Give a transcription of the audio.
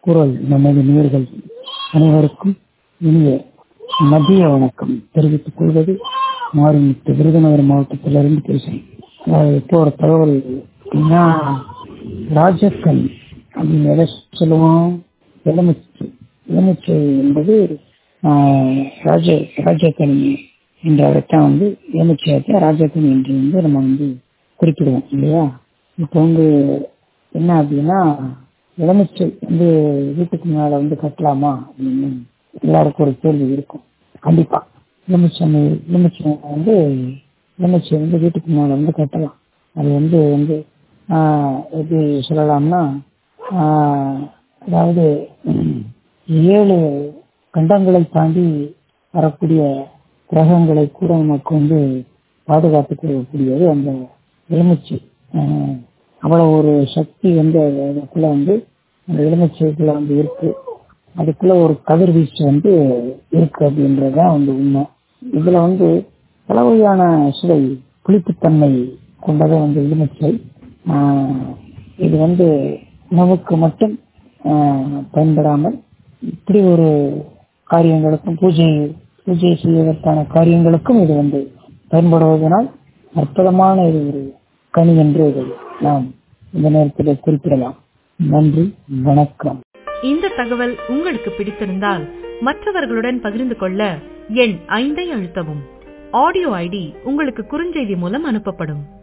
குரல் நமது நேர்கள் அனைவருக்கும் இனிய மதிய வணக்கம் தெரிவித்துக் கொள்வது மாரிமுத்து விருதுநகர் மாவட்டத்திலிருந்து பேசுகிறேன் அதாவது இப்போ ஒரு தகவல் அப்படின்னா ராஜக்கல் அப்படின்னு எதை சொல்லுவோம் எலுமிச்சை எலுமிச்சை என்பது ஆஹ், ராஜ ராஜக்கனி என்ற அதைத்தான் வந்து எலுமிச்சையத்தை ராஜக்கனி என்று வந்து நம்ம வந்து குறிப்பிடுவோம் இல்லையா இப்போ வந்து என்ன அப்படின்னா எலுமிச்சை வந்து வீட்டுக்கு மேல வந்து கட்டலாமா அப்படின்னு எல்லாருக்கும் ஒரு கேள்வி இருக்கும் கண்டிப்பா எலுமிச்சை எலுமிச்சை வந்து எலுமிச்சை வந்து வீட்டுக்கு மேல வந்து கட்டலாம் அது வந்து வந்து ஆஹ், எப்படி சொல்லலாம்னா ஆஹ், அதாவது உம், ஏழு கண்டங்களை தாண்டி வரக்கூடிய கிரகங்களை கூட நமக்கு வந்து பாதுகாத்துக்கூடியது அந்த எலுமிச்சை ஆஹ், அவ்வளவு ஒரு சக்தி வந்து அது- அதுக்குள்ள வந்து அந்த எலுமிச்சைக்குள்ள வந்து இருக்கு அதுக்குள்ள ஒரு கதிர்வீச்சு வந்து இருக்கு அப்படின்றதுதான் வந்து உண்மை இதுல வந்து பல வகையான சுவை புளிப்புத்தன்மை கொண்டது வந்து எலுமிச்சை ஆஹ், இது வந்து உணவுக்கு மட்டும் ஆஹ், பயன்படாமல் இப்படி ஒரு காரியங்களுக்கும் பூஜை பூஜை செய்வதற்கான காரியங்களுக்கும் இது வந்து பயன்படுவதனால் அற்புதமான இது ஒரு கனி என்று இதை நாம் இந்த நேரத்தில் குறிப்பிடலாம் நன்றி வணக்கம் இந்த தகவல் உங்களுக்கு பிடித்திருந்தால் மற்றவர்களுடன் பகிர்ந்து கொள்ள எண் ஐந்தை அழுத்தவும் ஆடியோ ஐடி உங்களுக்கு குறுஞ்செய்தி மூலம் அனுப்பப்படும்